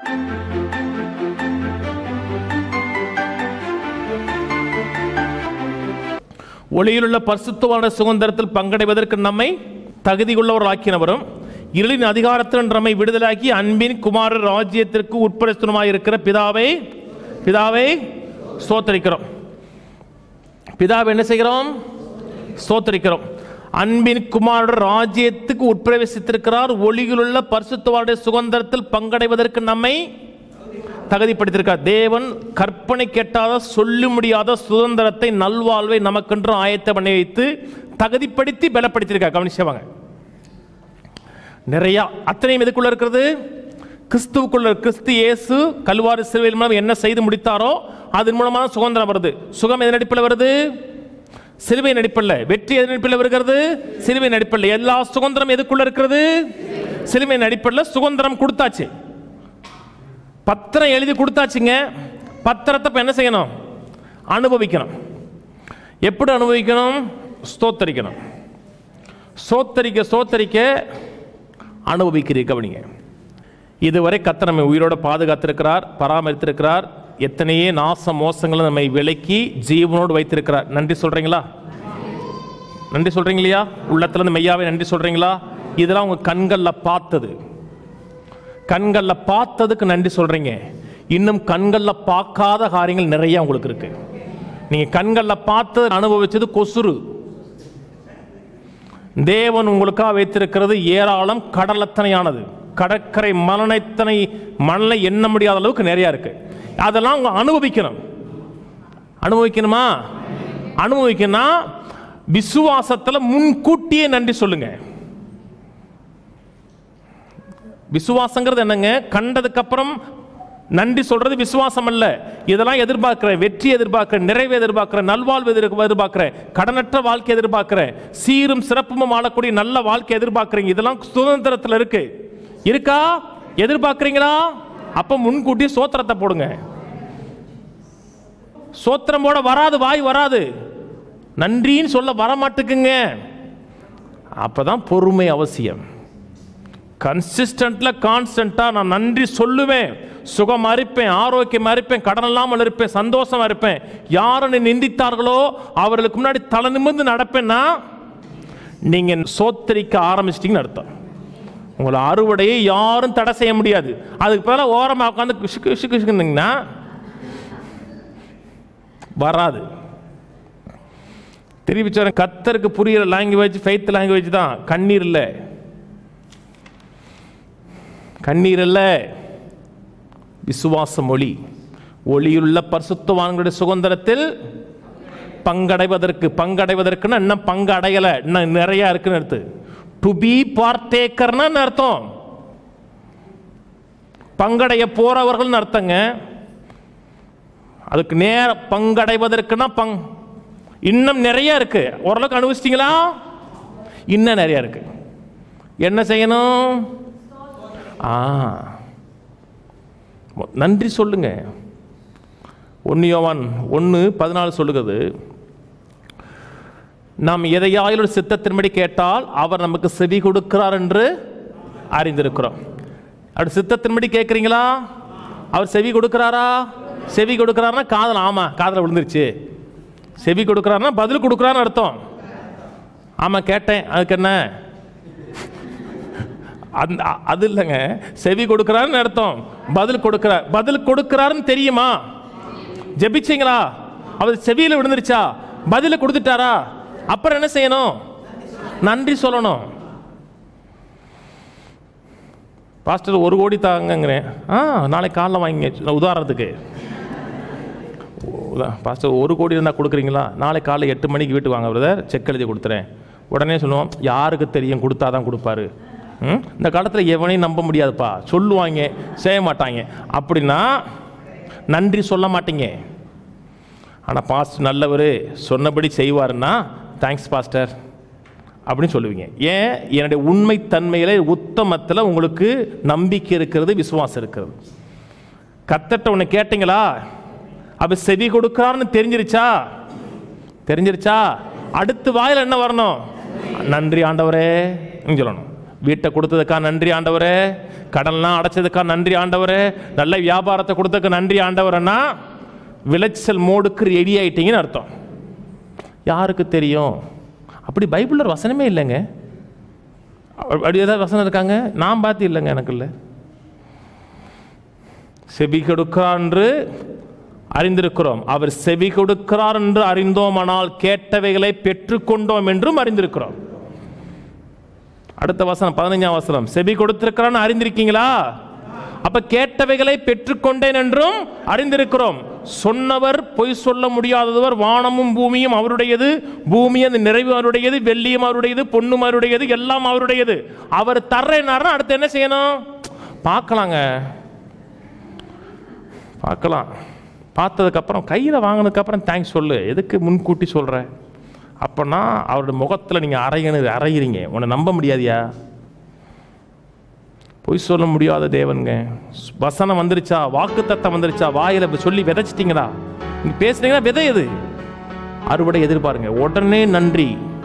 ஒளியிலுள்ள பரிசுத்தமான சுதந்திரத்தில் பங்கடைவதற்கு நம்மை தகுதியுள்ளவர் ஆக்கினவரும் இருளின் அதிகாரத்தில் நம்மை விடுதலாக்கி அன்பின் குமார ராஜ்யத்திற்கு உட்படுத்தணுமாய் இருக்கிற பிதாவை பிதாவை ஸ்தோத்தரிக்கிறோம் பிதாவை என்ன செய்கிறோம் ஸ்தோத்தரிக்கிறோம் அன்பின் குமாரர் ராஜ்யத்துக்கு உட்பிரவேசித்திருக்கிறார் ஒளியிலுள்ள பரிசுத்தவாருடைய சுதந்திரத்தில் பங்கடைவதற்கு நம்மை தகுதிப்படுத்தியிருக்கார் தேவன் கற்பனை கெட்டாத சொல்ல முடியாத சுதந்திரத்தை நல்வாழ்வை நமக்கென்று ஆயத்த பண்ணி வைத்து தகுதிப்படுத்தி பலப்படுத்தியிருக்கார் கவனிச்சவாங்க நிறைய அத்தனையும் எதுக்குள்ள இருக்கிறது கிறிஸ்துவுக்குள்ள கிறிஸ்து இயேசு கல்வாரி சிலுவையில் மூலம் என்ன செய்து முடித்தாரோ அதன் மூலமாக சுதந்திரம் வருது சுகம் எதன் அடிப்பில் வருது சிலுவை நடிப்பில் வெற்றி எதன் அடிப்பில் வருகிறது சிலுவை நடிப்பில் எல்லா சுதந்திரம் எதுக்குள்ள இருக்கிறது சிலுவை நடிப்பில் சுதந்திரம் கொடுத்தாச்சு பத்திரம் எழுதி கொடுத்தாச்சுங்க பத்திரத்தை இப்போ என்ன செய்யணும் அனுபவிக்கணும் எப்படி அனுபவிக்கணும் ஸ்தோத்தரிக்கணும் சோத்தரிக்க சோத்தரிக்க அனுபவிக்கிறீ கவனிங்க இதுவரை கத்த நம்மை உயிரோட பாதுகாத்திருக்கிறார் பராமரித்திருக்கிறார் எத்தனையே நாச மோசங்களை நம்மை விலக்கி ஜீவனோடு வைத்திருக்கிறார் நன்றி சொல்றீங்களா நன்றி சொல்றீங்க இல்லையா உள்ளத்துல இருந்து மெய்யாவே நன்றி சொல்றீங்களா இதெல்லாம் உங்க கண்கள்ல பார்த்தது கண்கள்ல பார்த்ததுக்கு நன்றி சொல்றீங்க இன்னும் கண்கள்ல பார்க்காத காரியங்கள் நிறைய உங்களுக்கு இருக்கு நீங்க கண்கள்ல பார்த்து அனுபவிச்சது கொசுறு தேவன் உங்களுக்காக வைத்திருக்கிறது ஏராளம் கடலத்தனையானது கடற்கரை மலனைத்தனை மணலை எண்ண முடியாத அளவுக்கு நிறைய இருக்கு அதெல்லாம் உங்க அனுபவிக்கணும் அனுபவிக்கணுமா அனுபவிக்கணும்னா விசுவாசத்துல முன்கூட்டியே நன்றி சொல்லுங்க விசுவாசங்கிறது என்னங்க கண்டதுக்கு அப்புறம் நன்றி சொல்றது விசுவாசம் அல்ல இதெல்லாம் எதிர்பார்க்கிற வெற்றி எதிர்பார்க்கிற நிறைவு எதிர்பார்க்கிற நல்வாழ்வு எதிர் எதிர்பார்க்கிற கடனற்ற வாழ்க்கை எதிர்பார்க்கிற சீரும் சிறப்பும் வாழக்கூடிய நல்ல வாழ்க்கை எதிர்பார்க்குறீங்க இதெல்லாம் சுதந்திரத்தில் இருக்கு இருக்கா எதிர்பார்க்குறீங்களா அப்ப முன்கூட்டி சோத்திரத்தை போடுங்க சோத்திரம் போட வராது வாய் வராது நன்றின்னு சொல்ல வர மாட்டுக்குங்க அப்பதான் பொறுமை அவசியம் கன்சிஸ்டன்ட்ல கான்ஸ்டன்டா நான் நன்றி சொல்லுவேன் சுகமா இருப்பேன் ஆரோக்கியமா இருப்பேன் கடன் இல்லாமல் இருப்பேன் சந்தோஷமா இருப்பேன் யார் என்னை நிந்தித்தார்களோ அவர்களுக்கு முன்னாடி தலை நிமிர்ந்து நடப்பேன்னா நீங்க சோத்தரிக்க ஆரம்பிச்சிட்டீங்கன்னு அர்த்தம் உங்களை அறுவடையை யாரும் தடை செய்ய முடியாது அதுக்கு பதிலாக ஓரமாக உட்காந்து கிஷு கிஷு கிஷுக்குன்னீங்கன்னா வராது திருப்பி சொல்றேன் கத்தருக்கு புரியிற லாங்குவேஜ் ஃபெய்த் லாங்குவேஜ் தான் கண்ணீர் இல்லை கண்ணீர் அல்ல விசுவாச மொழி ஒளியுள்ள பரிசுத்தவான்களுடைய சுதந்திரத்தில் பங்கடைவதற்கு பங்கடைவதற்குன்னா இன்னும் பங்கு அடையலை இன்னும் நிறைய இருக்குன்னு அர்த்தம் டு பி பார்ட்டேக்கர்னா அர்த்தம் பங்கடைய போறவர்கள் அர்த்தங்க அதுக்கு நேர பங்கடைவதற்குன்னா பங் இன்னும் நிறைய இருக்கு ஓரளவுக்கு அனுபவிச்சிட்டீங்களா இன்னும் நிறைய இருக்கு என்ன செய்யணும் ஆ நன்றி சொல்லுங்க ஒன்று யோவான் ஒன்று பதினாலு சொல்லுகிறது நாம் எதையாயிலும் சித்தத்தின்படி கேட்டால் அவர் நமக்கு செவி கொடுக்கிறார் என்று அறிந்திருக்கிறோம் அப்படி சித்தத்தின்படி கேட்குறீங்களா அவர் செவி கொடுக்கிறாரா செவி கொடுக்கிறாருன்னா காதல் ஆமா காதல விழுந்துருச்சு செவி கொடுக்கிறாருன்னா பதில் கொடுக்குறான்னு அர்த்தம் ஆமா கேட்டேன் அதுக்கு என்ன அந்த அது இல்லைங்க செவி கொடுக்கிறாருன்னு அர்த்தம் பதில் கொடுக்கிறார் பதில் கொடுக்கிறாருன்னு தெரியுமா ஜெபிச்சிங்களா அவர் செவியில் விழுந்துருச்சா பதில் கொடுத்துட்டாரா அப்புறம் என்ன செய்யணும் நன்றி சொல்லணும் பாஸ்டர் ஒரு கோடி தாங்கங்கிறேன் ஆ நாளைக்கு காலைல வாங்கிங்க உதாரணத்துக்கு உதா- பாஸ்டர் ஒரு கோடி இருந்தால் கொடுக்குறீங்களா நாளை காலைல எட்டு மணிக்கு வீட்டுக்கு வாங்க பிரதர் செக் எழுதி கொடுத்துறேன் உடனே சொல்லுவோம் யாருக்கு தெரியும் கொடுத்தா தான் கொடுப்பாரு ம்? இந்த காலத்தில் எவனையும் நம்ப முடியாதுப்பா சொல்லுவாங்க செய்ய மாட்டாங்க அப்படின்னா நன்றி சொல்ல மாட்டீங்க ஆனால் பாஸ்டர் நல்லவர் சொன்னபடி செய்வாருன்னா தேங்க்ஸ் பாஸ்டர் அப்படின்னு சொல்லுவீங்க ஏன் என்னுடைய உண்மைத்தன்மையில உத்தமத்தில் உங்களுக்கு நம்பிக்கை இருக்கிறது விசுவாசம் இருக்கிறது கத்தட்ட ஒன்று கேட்டீங்களா அப்ப செவி கொடுக்கிறாருன்னு தெரிஞ்சிருச்சா தெரிஞ்சிருச்சா அடுத்து வாயில என்ன வரணும் நன்றி ஆண்டவரே ன்னு சொல்லணும் வீட்டை கொடுத்ததுக்கா நன்றி ஆண்டவரே கடன்லாம் அடைச்சதுக்கா நன்றி ஆண்டவரே நல்ல வியாபாரத்தை கொடுத்ததுக்கு நன்றி ஆண்டவரன்னா விளைச்சல் மோடுக்கு ரெடி ஆயிட்டீங்கன்னு அர்த்தம் யாருக்கு தெரியும் அப்படி பைபிளில் ஒரு வசனமே இல்லைங்க அப்ப- அப்படி ஏதாவது வசனம் இருக்காங்க நான் பார்த்து இல்லைங்க எனக்கு இல்லை செவி கொடுக்கிறார் என்று அறிந்திருக்கிறோம் அவர் செவி கொடுக்கிறார் என்று அறிந்தோமானால் கேட்டவைகளை பெற்றுக்கொண்டோம் என்றும் அறிந்திருக்கிறோம் அடுத்த வசனம் பதினஞ்சாம் வசனம் செவி கொடுத்திருக்கிறான்னு அறிந்திருக்கீங்களா அப்ப கேட்டவைகளை பெற்றுக்கொண்டேன் என்றும் அறிந்திருக்கிறோம் சொன்னவர் பொய் சொல்ல முடியாதவர் வானமும் பூமியும் அவருடையது பூமி அந்த நிறைவு அவருடையது வெள்ளியும் அவருடையது பொண்ணும் அவருடையது எல்லாம் அவருடையது அவர் தர்றேனாருன்னா அடுத்து என்ன செய்யணும் பார்க்கலாங்க பார்க்கலாம் பார்த்ததுக்கப்புறம் கையில் வாங்கினதுக்கப்புறம் தேங்க்ஸ் சொல்லு எதுக்கு முன்கூட்டி சொல்கிற அப்போனா அவருடைய முகத்தில் நீங்கள் அரையணு அரைகிறீங்க உன்னை நம்ப முடியாதியா பொய் சொல்ல முடியாத தேவனுங்க வசனம் வந்துருச்சா வாக்கு தத்தம் வந்துருச்சா வாயில சொல்லி விதைச்சிட்டீங்களா நீங்க பேசுனீங்கன்னா விதை எது அறுவடை எதிர்பாருங்க உடனே நன்றி